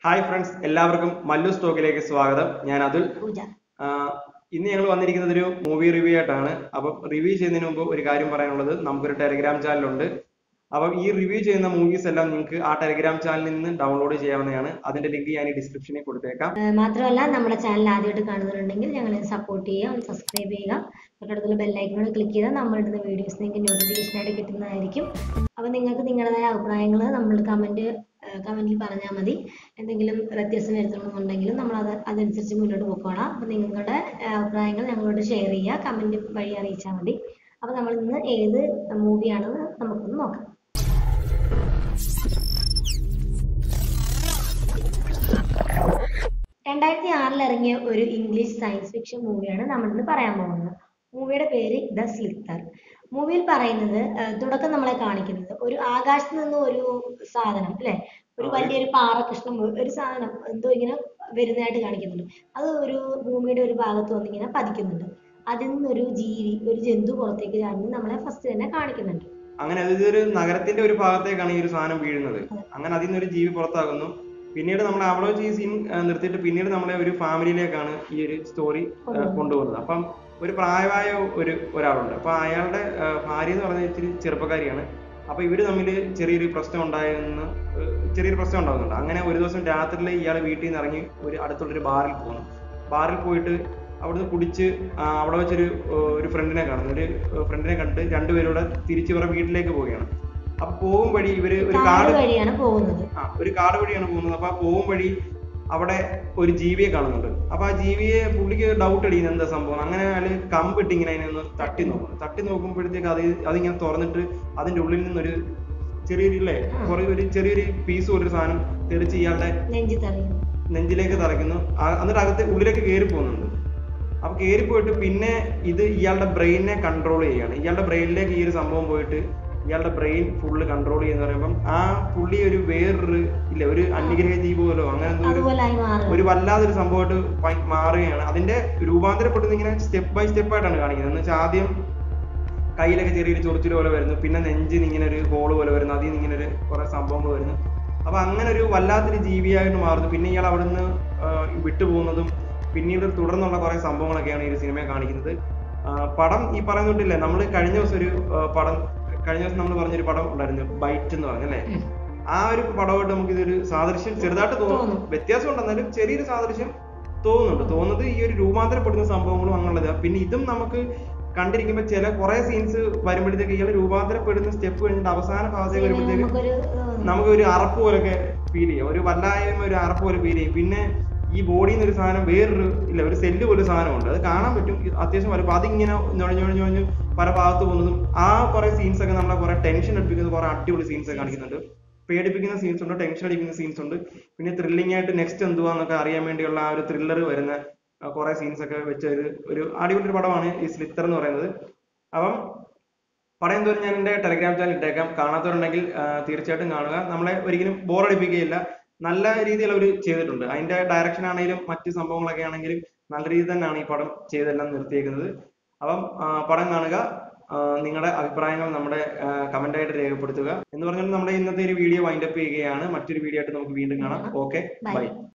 Hi friends എല്ലാവർക്കും മല്ലു സ്റ്റോക്കിലേക്ക് സ്വാഗതം ഞാൻ അതുൽ പൂജ ആഹ് ഇന്ന് ഞങ്ങൾ വന്നിരിക്കുന്നത് ഒരു മൂവി റിവ്യൂ ആയിട്ടാണ് അപ്പം റിവ്യൂ ചെയ്യുന്നതിന് മുമ്പ് ഒരു കാര്യം പറയാനുള്ളത് നമുക്കൊരു ടെലിഗ്രാം ചാനലുണ്ട് അപ്പം ഈ റിവ്യൂ ചെയ്യുന്ന മൂവീസ് എല്ലാം നിങ്ങൾക്ക് ആ ടെലിഗ്രാം ചാനലിൽ നിന്ന് ഡൗൺലോഡ് ചെയ്യാവുന്നതാണ് അതിന്റെ ലിങ്ക് ഞാൻ ഈ ഡിസ്ക്രിപ്ഷനിൽ കൊടുത്തേക്കാം ഏഹ് മാത്രമല്ല നമ്മുടെ ചാനൽ ആദ്യമായിട്ട് കാണുന്നുണ്ടെങ്കിൽ ഞങ്ങളെ സപ്പോർട്ട് ചെയ്യുക ഒന്ന് സബ്സ്ക്രൈബ് ചെയ്യുക തൊട്ടടുത്തുള്ള ബെല്ലൈക്കണോട് ക്ലിക്ക് ചെയ്താൽ നമ്മൾ ഇടുന്ന വീഡിയോസ് നിങ്ങൾക്ക് നോട്ടിഫിക്കേഷൻ ആയിട്ട് കിട്ടുന്നതായിരിക്കും അപ്പോൾ നിങ്ങൾക്ക് നിങ്ങളുടേതായ അഭിപ്രായങ്ങൾ നമ്മൾ കമൻറ്റ് കമൻറ്റിൽ പറഞ്ഞാൽ മതി എന്തെങ്കിലും വ്യത്യാസം വരുത്തണമെന്നുണ്ടെങ്കിലും നമ്മൾ അത് അതനുസരിച്ച് മുന്നോട്ട് പോയിക്കോളാം അപ്പോൾ നിങ്ങളുടെ ഏഹ് അഭിപ്രായങ്ങൾ ഞങ്ങളോട് ഷെയർ ചെയ്യുക കമൻറ്റ് വഴി അറിയിച്ചാൽ മതി അപ്പോൾ നമ്മൾ ഇന്ന് ഏത് മൂവിയാണെന്ന് നമുക്കൊന്ന് നോക്കാം രണ്ടായിരത്തി ആറിൽ ഇറങ്ങിയ ഒരു ഇംഗ്ലീഷ് സയൻസ് ഫിക്ഷൻ മൂവിയാണ് നമ്മൾ ഇന്ന് പറയാൻ പോകുന്നത് മൂവിയുടെ പേര് ദ സ്ലിത്തർ മൂവിയിൽ പറയുന്നത് ആ, തുടക്കം നമ്മളെ കാണിക്കുന്നത് ഒരു ആകാശത്ത് നിന്ന് ഒരു സാധനം അല്ലെ ഒരു ആ, വലിയൊരു പാറകഷ്ണം പോ- ഒരു സാധനം എന്തോ ഇങ്ങനെ വരുന്നതായിട്ട് കാണിക്കുന്നുണ്ട് അത് ഒരു ഭൂമിയുടെ ഒരു ഭാഗത്ത് വന്നിങ്ങനെ പതിക്കുന്നുണ്ട് അതിൽ നിന്നൊരു ജീവി ഒരു ജന്തു പുറത്തേക്ക് ചാടുന്നത് നമ്മളെ ഫസ്റ്റ് തന്നെ കാണിക്കുന്നുണ്ട് അങ്ങനെ അത് ഇതൊരു നഗരത്തിന്റെ ഒരു ഭാഗത്തേക്കാണ് ഈ ഒരു സാധനം വീഴുന്നത് അങ്ങനെ അതിൽ നിന്നൊരു ജീവി പുറത്താകുന്നു പിന്നീട് നമ്മൾ അവിടെ വെച്ച് ഈ സീൻ നിർത്തിയിട്ട് പിന്നീട് നമ്മളെ ഒരു ഫാമിലിയിലേക്കാണ് ഈ ഒരു സ്റ്റോറി കൊണ്ടുപോകുന്നത് അപ്പം ഒരു പ്രായമായ ഒരു ഒരാളുണ്ട് അപ്പൊ അയാളുടെ ആ, ഭാര്യ എന്ന് പറഞ്ഞാൽ ഇച്ചിരി ചെറുപ്പക്കാരിയാണ് അപ്പൊ ഇവര് തമ്മിൽ ചെറിയൊരു പ്രശ്നം ഉണ്ടായെന്ന് ഏർ, ചെറിയൊരു പ്രശ്നം ഉണ്ടാകുന്നുണ്ട് അങ്ങനെ ഒരു ദിവസം രാത്രിയിൽ ഇയാൾ വീട്ടിൽ നിന്ന് ഇറങ്ങി ഒരു അടുത്തുള്ളൊരു ബാറിൽ പോകുന്നു ബാറിൽ പോയിട്ട് അവിടുന്ന് കുടിച്ച് ആ, അവിടെ വെച്ചൊരു ഏർ, ഒരു ഫ്രണ്ടിനെ കാണുന്നു ഒരു ഫ്രണ്ടിനെ കണ്ട് രണ്ടുപേരൂടെ തിരിച്ച് ഇവരുടെ വീട്ടിലേക്ക് പോവുകയാണ് അപ്പൊ പോകും വഴി ഇവര് ഒരു കാട് കാട് വഴിയാണ് പോകുന്നത് ആ ഒരു കാട് വഴിയാണ് പോകുന്നത് അപ്പൊ ആ പോകും വഴി അവിടെ ഒരു ജീവിയെ കാണുന്നുണ്ട് അപ്പൊ ആ ജീവിയെ പുള്ളിക്ക് ഡൗട്ട് അടിക്കുന്നത് എന്താ സംഭവം അങ്ങനെ അയാള് കമ്പിട്ട് ഇങ്ങനെ അതിനെ ഒന്ന് തട്ടി നോക്കുന്നു തട്ടി നോക്കുമ്പോഴത്തേക്ക് അത് അതിങ്ങനെ തുറന്നിട്ട് അതിന്റെ ഉള്ളിൽ നിന്നൊരു ചെറിയൊരു ഇല്ലേ കുറെ ഒരു ചെറിയൊരു പീസ് പോലൊരു സാധനം തെറിച്ച് ഇയാളുടെ നെഞ്ചി തറയുന്നു നെഞ്ചിലേക്ക് തറയ്ക്കുന്നു ആ- എന്നിട്ട് അകത്ത് ഉള്ളിലേക്ക് കയറി പോകുന്നുണ്ട് അപ്പൊ കയറി പോയിട്ട് പിന്നെ ഇത് ഇയാളുടെ ബ്രെയിനിനെ കൺട്രോൾ ചെയ്യാണ് ഇയാളുടെ ബ്രെയിനിലേക്ക് ഈ ഒരു സംഭവം പോയിട്ട് ഇയാളുടെ ബ്രെയിൻ ഫുള്ള് കൺട്രോൾ ചെയ്യുന്ന പറയുമ്പം ആ പുള്ളി ഒരു വേറൊരു ഇല്ല ഒരു അന്യഗ്രഹ ജീവി പോലോ അങ്ങനെ എന്തോ ഒരു അതുപോലെ ആയി മാറുന്നത് ഒരു വല്ലാതൊരു സംഭവമായിട്ട് ഭയ- മാറുകയാണ് അതിന്റെ രൂപാന്തരപ്പെടുന്നത് ഇങ്ങനെ സ്റ്റെപ്പ് ബൈ സ്റ്റെപ്പ് ആയിട്ടാണ് കാണിക്കുന്നത് എന്ന് വെച്ചാൽ ആദ്യം കയ്യിലൊക്കെ ചെറിയൊരു ചൊറിച്ചിൽ പോലെ വരുന്നു പിന്നെ നെഞ്ചിന് ഇങ്ങനെ ഒരു ഹോള് പോലെ വരുന്നു അതിൽ നിന്ന് ഇങ്ങനെ ഒരു കുറെ സംഭവങ്ങൾ വരുന്നു അപ്പൊ അങ്ങനെ ഒരു വല്ലാത്തൊരു ജീവിയായിട്ട് മാറുന്നു പിന്നെ ഇയാൾ അവിടുന്ന് വിട്ടുപോകുന്നതും പിന്നീട് തുടർന്നുള്ള കുറെ സംഭവങ്ങളൊക്കെയാണ് ഈ ഒരു സിനിമയെ കാണിക്കുന്നത് ആ, പടം ഈ പറയുന്നിട്ടില്ലേ നമ്മൾ കഴിഞ്ഞ ദിവസം ഒരു ആ, പടം കഴിഞ്ഞ ദിവസം നമ്മൾ പറഞ്ഞൊരു പടം ഉണ്ടായിരുന്നു ബൈറ്റ് എന്ന് പറഞ്ഞല്ലേ ഉം. ആ ഒരു പടമായിട്ട് നമുക്ക് ഇതൊരു സാദൃശ്യം ചെറുതായിട്ട് തോന്നും തോന്നും. വ്യത്യാസം ഉണ്ടെന്നാലും ചെറിയൊരു സാദൃശ്യം തോന്നുന്നുണ്ട് തോന്നുന്നത് ഈ ഒരു രൂപാന്തരപ്പെടുന്ന സംഭവങ്ങളും അങ്ങനെയുള്ളത് പിന്നെ ഇതും നമുക്ക് കണ്ടിരിക്കുമ്പോൾ ചില കുറെ സീൻസ് വരുമ്പോഴത്തേക്ക് ഇയാൾ രൂപാന്തരപ്പെടുന്ന സ്റ്റെപ്പ് കഴിഞ്ഞിട്ട് അവസാന ഭാഗത്തേക്ക് വരുമ്പോഴത്തേക്ക് നമുക്കൊരു ഏഹ്, നമുക്ക് ഒരു അറപ്പ് പോലൊക്കെ ഫീൽ ചെയ്യും ഒരു വല്ലായ്മ ഒരു അറപ്പ് പോലെ ഫീൽ ചെയ്യും പിന്നെ ഈ ബോഡിയിൽ നിന്ന് ഒരു സാധനം വേറൊരു ഇല്ല ഒരു സെല്ല് പോലെ സാധനമുണ്ട് അത് കാണാൻ പറ്റും ഇത് അത്യാവശ്യം വരും അതിങ്ങനെ ഞൊഴഞ്ഞ് ഞൊഴഞ്ഞ് ഞൊഴഞ്ഞ് പല ഭാഗത്ത് പോകുന്നതും ആ കുറെ സീൻസ് ഒക്കെ നമ്മളെ കുറെ ടെൻഷൻ അടിപ്പിക്കുന്ന കുറെ അടിപൊളി സീൻസ് ഒക്കെ കാണിക്കുന്നുണ്ട് പേടിപ്പിക്കുന്ന സീൻസ് ഉണ്ട് ടെൻഷൻ അടിക്കുന്ന സീൻസ് ഉണ്ട് പിന്നെ ത്രില്ലിംഗ് ആയിട്ട് നെക്സ്റ്റ് എന്തുവാന്നൊക്കെ അറിയാൻ വേണ്ടിയുള്ള ആ ഒരു ത്രില്ലർ വരുന്ന ആ കുറെ സീൻസ് ഒക്കെ വെച്ച ഒരു ഒരു അടിപൊളി ഒരു പടമാണ് ഈ സ്ലിത്തർ എന്ന് പറയുന്നത് അപ്പം പടം എന്തോരം ഞാൻ എൻ്റെ ടെലഗ്രാം ചാനൽ ഇട്ടേക്കാം കാണാത്തവരുണ്ടെങ്കിൽ ആ, തീർച്ചയായിട്ടും കാണുക നമ്മളെ ഒരിക്കലും ബോറടിപ്പിക്കുകയില്ല നല്ല രീതിയിൽ അവർ ചെയ്തിട്ടുണ്ട് അതിന്റെ ഡയറക്ഷൻ ആണെങ്കിലും മറ്റ് സംഭവങ്ങളൊക്കെ ആണെങ്കിലും നല്ല രീതിയിൽ തന്നെയാണ് ഈ പടം ചെയ്തെല്ലാം നിർത്തിയേക്കുന്നത് അപ്പം ആ, പടം കാണുക ആ, നിങ്ങളുടെ അഭിപ്രായങ്ങൾ നമ്മുടെ കമന്റ് ആയിട്ട് രേഖപ്പെടുത്തുക എന്ന് പറഞ്ഞാൽ നമ്മുടെ ഇന്നത്തെ ഒരു വീഡിയോ വൈൻഡപ്പ് ചെയ്യുകയാണ് മറ്റൊരു വീഡിയോ ആയിട്ട് നമുക്ക് വീണ്ടും കാണാം ഓക്കെ Bye. ബൈ